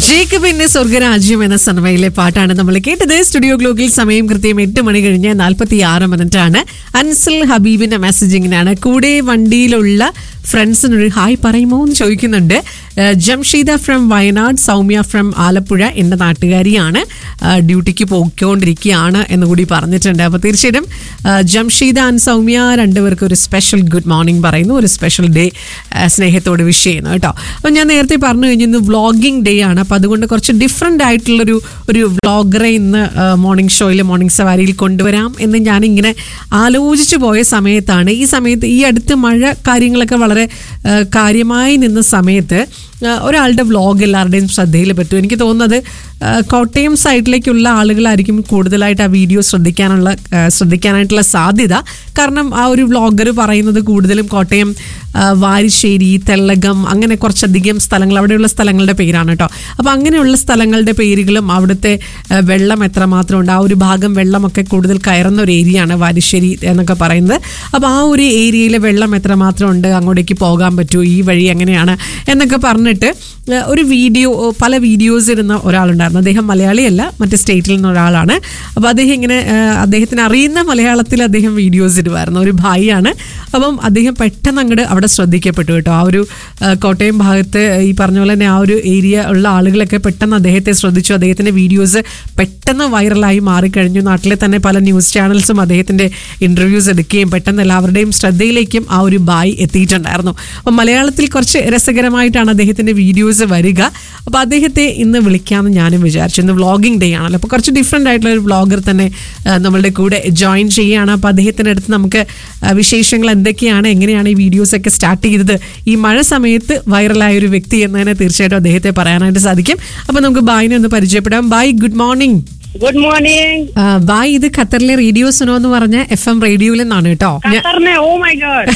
ജേക്കബിന്റെ സ്വർഗരാജ്യം എന്ന സിനിമയിലെ പാട്ടാണ് നമ്മൾ കേട്ടത് സ്റ്റുഡിയോ ഗ്ലോക്കിൽ സമയം കൃത്യം എട്ട് മണി കഴിഞ്ഞ് നാൽപ്പത്തി ആറ് മിനിറ്റ് ആണ് അൻസൽ ഹബീബിന്റെ മെസ്സേജിങ്ങിനാണ് കൂടെ വണ്ടിയിലുള്ള ഫ്രണ്ട്സിനൊരു ഹായ് പറയുമോ എന്ന് ചോദിക്കുന്നുണ്ട് ഏഹ് ജംഷീദ ഫ്രം വയനാട് സൗമ്യ ഫ്രം ആലപ്പുഴ എൻ്റെ നാട്ടുകാരിയാണ് ഏഹ് ഡ്യൂട്ടിക്ക് പോയിക്കൊണ്ടിരിക്കുകയാണ് എന്ന് കൂടി പറഞ്ഞിട്ടുണ്ട് അപ്പോൾ തീർച്ചയായിട്ടും ഏഹ് ജംഷീദ ആൻഡ് സൗമ്യ രണ്ടുപേർക്ക് ഒരു സ്പെഷ്യൽ ഗുഡ് മോർണിംഗ് പറയുന്നു ഒരു സ്പെഷ്യൽ ഡേ സ്നേഹത്തോട് വിഷ് ചെയ്യുന്നു കേട്ടോ അപ്പോൾ ഞാൻ നേരത്തെ പറഞ്ഞു കഴിഞ്ഞു ഇന്ന് വ്ളോഗിംഗ് ഡേ ആണ് അപ്പോൾ അതുകൊണ്ട് കുറച്ച് ഡിഫറെൻ്റ് ആയിട്ടുള്ളൊരു ഒരു വ്ളോഗറെ ഇന്ന് മോർണിംഗ് ഷോയിൽ മോർണിംഗ് സവാരിയിൽ കൊണ്ടുവരാം എന്ന് ഞാനിങ്ങനെ ആലോചിച്ചു പോയ സമയത്താണ് ഈ സമയത്ത് ഈ അടുത്ത് മഴ കാര്യങ്ങളൊക്കെ വളരെ ആ, കാര്യമായി നിന്ന സമയത്ത് ആ, ഒരാളുടെ വ്ളോഗ് എല്ലാവരുടെയും ശ്രദ്ധയിൽ പറ്റും എനിക്ക് തോന്നുന്നത് ആ, കോട്ടയം സൈഡിലേക്കുള്ള ആളുകളായിരിക്കും കൂടുതലായിട്ട് ആ വീഡിയോ ശ്രദ്ധിക്കാനുള്ള ആ, ശ്രദ്ധിക്കാനായിട്ടുള്ള സാധ്യത കാരണം ആ ഒരു വ്ളോഗർ പറയുന്നത് കൂടുതലും കോട്ടയം ആ, വാരിശ്ശേരി തെള്ളകം അങ്ങനെ കുറച്ചധികം സ്ഥലങ്ങൾ അവിടെയുള്ള സ്ഥലങ്ങളുടെ പേരാണ് കേട്ടോ അപ്പോൾ അങ്ങനെയുള്ള സ്ഥലങ്ങളുടെ പേരുകളും അവിടുത്തെ ആ, വെള്ളം എത്രമാത്രം ഉണ്ട് ആ ഒരു ഭാഗം വെള്ളമൊക്കെ കൂടുതൽ കയറുന്ന ഒരു ഏരിയയാണ് വാരിശ്ശേരി എന്നൊക്കെ പറയുന്നത് അപ്പോൾ ആ ഒരു ഏരിയയിലെ വെള്ളം എത്രമാത്രം ഉണ്ട് അങ്ങോട്ടേക്ക് പോകാൻ പറ്റുമോ ഈ വഴി എങ്ങനെയാണ് എന്നൊക്കെ പറഞ്ഞിട്ട് ആ, ഒരു വീഡിയോ പല വീഡിയോസ് ഇരുന്ന ഒരാളുണ്ടായിരുന്നു അദ്ദേഹം മലയാളിയല്ല മറ്റേ സ്റ്റേറ്റിൽ നിന്ന് ഒരാളാണ് അപ്പോൾ അദ്ദേഹം ഇങ്ങനെ ആ, അദ്ദേഹത്തിന് അറിയുന്ന മലയാളത്തിൽ അദ്ദേഹം വീഡിയോസ് ഇടുമായിരുന്നു ഒരു ഭായിയാണ് അപ്പം അദ്ദേഹം പെട്ടെന്ന് അങ്ങോട്ട് അവിടെ ശ്രദ്ധിക്കപ്പെട്ടു കേട്ടോ ആ ഒരു ആ, കോട്ടയം ഭാഗത്ത് ഈ പറഞ്ഞ പോലെ തന്നെ ആ ഒരു ഏരിയ ഉള്ള ആളുകളൊക്കെ പെട്ടെന്ന് അദ്ദേഹത്തെ ശ്രദ്ധിച്ചു അദ്ദേഹത്തിന്റെ വീഡിയോസ് പെട്ടെന്ന് വൈറലായി മാറിക്കഴിഞ്ഞു നാട്ടിലെ തന്നെ പല ന്യൂസ് ചാനൽസും അദ്ദേഹത്തിന്റെ ഇന്റർവ്യൂസ് എടുക്കുകയും പെട്ടെന്ന് എല്ലാവരുടെയും ശ്രദ്ധയിലേക്കും ആ ഒരു ബായ് എത്തിയിട്ടുണ്ടായിരുന്നു അപ്പം മലയാളത്തിൽ കുറച്ച് രസകരമായിട്ടാണ് അദ്ദേഹത്തിന്റെ വീഡിയോസ് വരിക അപ്പോൾ അദ്ദേഹത്തെ ഇന്ന് വിളിക്കാമെന്ന് ഞാനും വിചാരിച്ചു ഇന്ന് വ്ളോഗിംഗ് ഡേ ആണല്ലോ അപ്പോൾ കുറച്ച് ഡിഫറെൻ്റ് ആയിട്ടുള്ള ഒരു വ്ളോഗർ തന്നെ ആ, നമ്മളുടെ കൂടെ ജോയിൻ ചെയ്യുകയാണ് അപ്പോൾ അദ്ദേഹത്തിൻ്റെ അടുത്ത് നമുക്ക് ആ, വിശേഷങ്ങൾ എന്തൊക്കെയാണ് എങ്ങനെയാണ് ഈ വീഡിയോസ് ഒക്കെ സ്റ്റാർട്ട് ചെയ്തത് ഈ മഴ സമയത്ത് വൈറലായ ഒരു വ്യക്തി എന്നതിനെ തീർച്ചയായിട്ടും അദ്ദേഹത്തെ പറയാനായിട്ട് സാധിക്കും അപ്പോൾ നമുക്ക് ബായിനെ ഒന്ന് പരിചയപ്പെടാം Bhai good morning good morning Bhai ഇത് ഖത്തറിലെ റേഡിയോ സുനോ എന്ന് പറഞ്ഞ എഫ് എം റേഡിയോയിൽ നിന്നാണ് കേട്ടോ ഞാൻ- ഖത്തറിനെ ഓ മൈ ഗോഡ്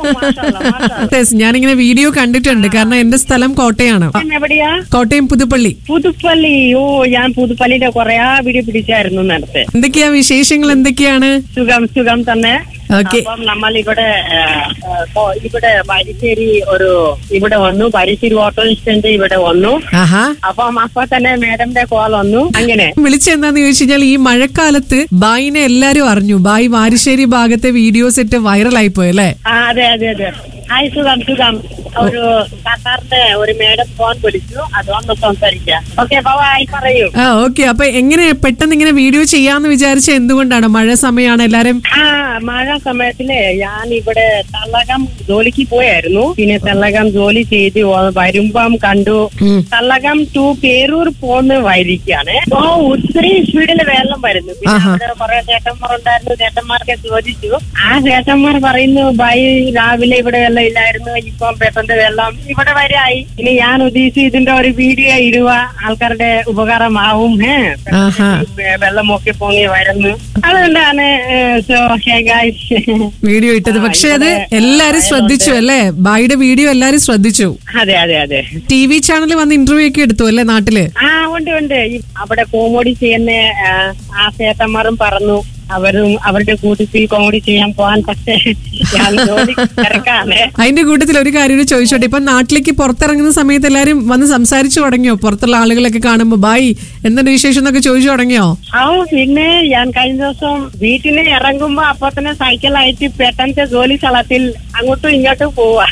Yes, ഞാനിങ്ങനെ വീഡിയോ കണ്ടിട്ടുണ്ട് കാരണം എന്റെ സ്ഥലം കോട്ടയാണ് എവിടെയാ കോട്ടയം പുതുപ്പള്ളി പുതുപ്പള്ളി ഓ ഞാൻ പുതുപ്പള്ളിയുടെ കൊറേ വീഡിയോ പിടിച്ചായിരുന്നു നേരത്തെ എന്തൊക്കെയാ വിശേഷങ്ങൾ എന്തൊക്കെയാണ് സുഖം സുഖം തന്നെ ഓക്കെ അപ്പം നമ്മൾ ഇവിടെ ആ, ആ, കൊ- ഇവിടെ പരിശ്ശേരി ഒരു ഇവിടെ വന്നു പരിശ്ശേരി ഓട്ടോ സ്റ്റാൻഡ് ഇവിടെ വന്നു ആഹാ അപ്പം അപ്പൊ തന്നെ മേഡത്തിന്റെ കോൾ വന്നു അങ്ങനെ വിളിച്ചെന്താന്ന് ചോദിച്ചു കഴിഞ്ഞാൽ ഈ മഴക്കാലത്ത് ബായിനെ എല്ലാരും അറിഞ്ഞു ബായി വാരിശ്ശേരി ഭാഗത്തെ വീഡിയോസ് ഇട്ട് വൈറലായി പോയി അല്ലേ ആ അതെ അതെ അതെ ഹായ് സുഖം സുഖം ഒരു ഖത്തറിന്റെ ഒരു മേഡം ഫോൺ വിളിച്ചു അതുകൊണ്ട് സംസാരിക്കാം ഓക്കെ ബൈ പറയൂ ആ ഓക്കെ അപ്പൊ എങ്ങനെ പെട്ടെന്ന് ഇങ്ങനെ വീഡിയോ ചെയ്യാന്ന് വിചാരിച്ച എന്തുകൊണ്ടാണ് മഴ സമയമാണ് എല്ലാരും ആ മഴ സമയത്തില് ഞാൻ ഇവിടെ തള്ളകം ജോലിക്ക് പോയായിരുന്നു പിന്നെ തള്ളകം ജോലി ചെയ്ത് വ- വരുമ്പം കണ്ടു ഉം. തള്ളകം ടു പേരൂർ പോകുന്ന വഴിക്കാണ് ഓ ഒത്തിരി സ്പീഡിൽ വെള്ളം വരുന്നു പിന്നെ ആഹാ. അവിടെ കുറെ ചേട്ടന്മാർ ഉണ്ടായിരുന്നു ചേട്ടന്മാർക്ക് ചോദിച്ചു ആ ചേട്ടന്മാർ പറയുന്നു ബൈ രാവിലെ ഇവിടെ വെള്ളം ഇല്ലായിരുന്നു ഇപ്പം പെട്ടെന്ന് വെള്ളം ഇവിടെ വരായി ഇനി ഞാൻ ഉദ്ദേശിച്ചു ഇതിന്റെ ഒരു വീഡിയോ ഇടുക ആൾക്കാരുടെ ഉപകാരമാവും ഏ ആഹാ. വെള്ളമൊക്കെ പൊങ്ങി വരുന്നു അതുകൊണ്ടാണ് സോ ഹേ ഗൈസ് വീഡിയോ ഇട്ടത് പക്ഷെ അത് ഇവിടെ, എല്ലാരും ആ, ശ്രദ്ധിച്ചു അല്ലേ ബായിയുടെ വീഡിയോ എല്ലാരും ശ്രദ്ധിച്ചു അതെ അതെ അതെ ടി വി ചാനൽ വന്ന് ഇന്റർവ്യൂ ഒക്കെ എടുത്തു അല്ലേ നാട്ടില് ആ ഉണ്ട് ഉണ്ട് ഈ അവിടെ കോമഡി ചെയ്യുന്ന ആ, ആ ചേട്ടന്മാരും പറഞ്ഞു അവരും അവരുടെ കൂട്ടത്തിൽ കോമഡി ചെയ്യാൻ പോകാൻ പക്ഷേ ഞാൻ ജോലി തിരക്കാണ് അതിന്റെ കൂട്ടത്തിൽ ഒരു കാര്യം കൂടി ചോദിച്ചോട്ടെ ഇപ്പൊ നാട്ടിലേക്ക് പുറത്തിറങ്ങുന്ന സമയത്ത് എല്ലാരും വന്ന് സംസാരിച്ചു തുടങ്ങിയോ പുറത്തുള്ള ആളുകളൊക്കെ കാണുമ്പോ ബായി എന്തുണ്ട് വിശേഷം എന്നൊക്കെ ചോദിച്ചു തുടങ്ങിയോ ആ പിന്നെ ഞാൻ കഴിഞ്ഞ ദിവസം വീട്ടിൽ ഇറങ്ങുമ്പോ അപ്പൊ തന്നെ സൈക്കിളായിട്ട് പെട്ടെന്ന് ജോലി സ്ഥലത്തിൽ അങ്ങോട്ടും ഇങ്ങോട്ടും പോവാ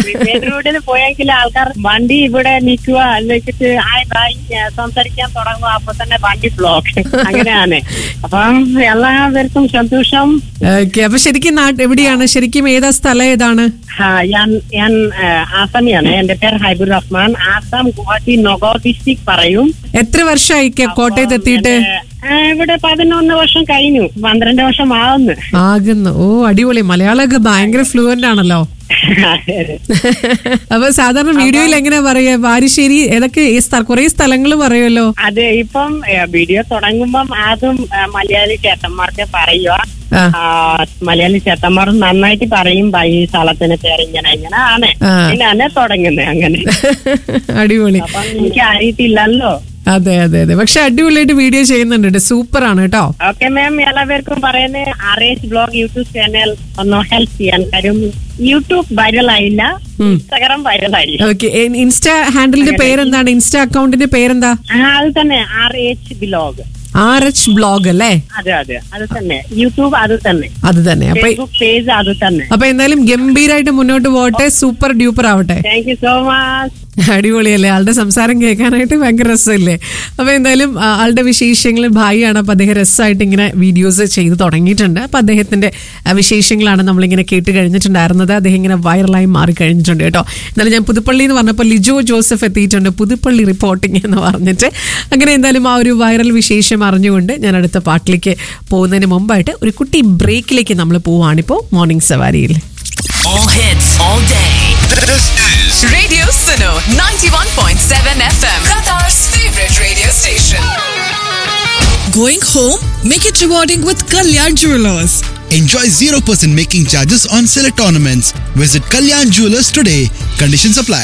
റോഡിൽ പോയെങ്കിൽ ആൾക്കാർ വണ്ടി ഇവിടെ നിൽക്കുക എന്നിട്ട് ഹായ് ബായ് ഞാൻ സംസാരിക്കാൻ തുടങ്ങുക അപ്പൊ തന്നെ വണ്ടി ബ്ലോക്ക് അങ്ങനെയാണ് അപ്പം എല്ലാവർക്കും സന്തോഷം ഓക്കെ അപ്പൊ ശരിക്കും നാട്ട് എവിടെയാണ് ശരിക്കും ഏതാ സ്ഥലം ഏതാണ് ആ, ഞാൻ ഞാൻ ആ, ആസാമിയാണ് എന്റെ പേര് ഹൈബുർ റഹ്മാൻ ആസാം ഗുവാഹത്തി നഗർ ഡിസ്ട്രിക്ട് പറയും എത്ര വർഷമായി കെ- കോട്ടയത്ത് എത്തിയിട്ട് ആ, ഇവിടെ പതിനൊന്ന് വർഷം കഴിഞ്ഞു പന്ത്രണ്ട് വർഷം ആവുന്നു ആകുന്നു ഓ അടിപൊളി മലയാളമൊക്കെ ഭയങ്കര ഫ്ലുവന്റ് ആണല്ലോ അപ്പൊ സാധാരണ വീഡിയോയിൽ എങ്ങനെ പറയാ വാരിശ്ശേരി ഏതൊക്കെ ഈ സ്ഥ- കുറേ സ്ഥലങ്ങൾ പറയുമല്ലോ അതെ ഇപ്പം ഏ, വീഡിയോ തുടങ്ങുമ്പം ആദ്യം ഏ, മലയാളി ചേട്ടന്മാർക്ക് പറയുക ആ. ആ, മലയാളി ചേട്ടന്മാർ നന്നായിട്ട് പറയും ബൈ ഈ സ്ഥലത്തിന് പേര് ഇങ്ങനെ ഇങ്ങനെ ആണ് ആ. പിന്നാണ് തുടങ്ങുന്നത് അങ്ങനെ അടിപൊളി അപ്പം എനിക്ക് അറിയത്തില്ലല്ലോ അതെ അതെ അതെ പക്ഷെ അടിപൊളിയായിട്ട് വീഡിയോ ചെയ്യുന്നുണ്ട് സൂപ്പർ ആണ് കേട്ടോ ഓക്കെ മാം എല്ലാവർക്കും പറയുന്നത് R H blog YouTube channel ഒന്ന് ഹെൽപ്പ് ചെയ്യാൻ കാര്യം യൂട്യൂബ് വൈറൽ ആയില്ല ഇൻസ്റ്റാഗ്രാം വൈറൽ ആയില്ല ഓക്കെ ഇൻസ്റ്റാ ഹാൻഡിലിന്റെ പേരെന്താണ് ഇൻസ്റ്റാ അക്കൗണ്ടിന്റെ പേരെന്താ ആ, അത് തന്നെ R H blog R H blog അല്ലേ അതെ അതെ അത് തന്നെ യൂട്യൂബ് അത് തന്നെ അത് തന്നെ അപ്പൊ ഫേസ്ബുക്ക് പേജ് അത് തന്നെ അപ്പൊ എന്തായാലും ഗംഭീരായിട്ട് മുന്നോട്ട് പോകട്ടെ സൂപ്പർ ഡ്യൂപ്പർ ആവട്ടെ താങ്ക് യു സോ മച്ച് അടിപൊളിയല്ലേ ആളുടെ സംസാരം കേൾക്കാനായിട്ട് ഭയങ്കര രസമില്ലേ അപ്പൊ എന്തായാലും ആ, ആളുടെ വിശേഷങ്ങൾ ഭായിയാണ് അപ്പൊ അദ്ദേഹം രസമായിട്ട് ഇങ്ങനെ വീഡിയോസ് ചെയ്ത് തുടങ്ങിയിട്ടുണ്ട് അപ്പൊ അദ്ദേഹത്തിന്റെ ആ, വിശേഷങ്ങളാണ് നമ്മളിങ്ങനെ കേട്ട് കഴിഞ്ഞിട്ടുണ്ടായിരുന്നത് അദ്ദേഹം ഇങ്ങനെ വൈറലായി മാറി കഴിഞ്ഞിട്ടുണ്ട് കേട്ടോ എന്നാലും ഞാൻ പുതുപ്പള്ളി എന്ന് പറഞ്ഞപ്പോൾ ലിജോ ജോസഫ് എത്തിയിട്ടുണ്ട് പുതുപ്പള്ളി റിപ്പോർട്ടിംഗ് എന്ന് പറഞ്ഞിട്ട് അങ്ങനെ എന്തായാലും ആ ഒരു വൈറൽ വിശേഷം അറിഞ്ഞുകൊണ്ട് ഞാൻ അടുത്ത പാട്ടിലേക്ക് പോകുന്നതിന് മുമ്പായിട്ട് ഒരു കുട്ടി ബ്രേക്കിലേക്ക് നമ്മൾ പോവാണിപ്പോൾ മോർണിംഗ് സവാരിയിൽ All hits, all day. This is Radio Suno 91.7 FM, Qatar's favorite radio station. Going home? Make it rewarding with Kalyan Jewelers. Enjoy 0% making charges on select ornaments. Visit Kalyan Jewelers today. Conditions apply.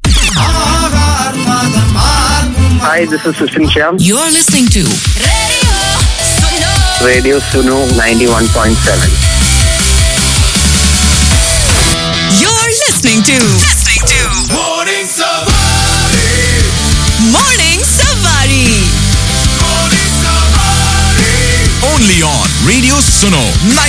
Hi, this is Sushin Shyam, You're listening to Radio Suno. Radio Suno 91.7. You're listening to Listening to Morning Savari. Morning Savari. Morning Savari. Only on Radio Suno